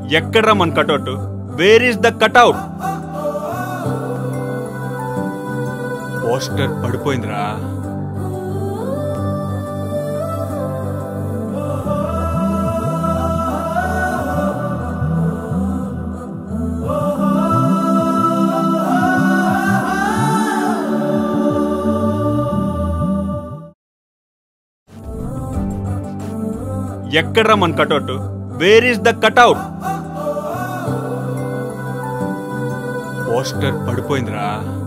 ఎక్కడ్రా మన cutout where is the cutout poster పడిపోయిందిరా ఎక్కడ్రా మన cutout where is the cutout poster పడిపోయిందిరా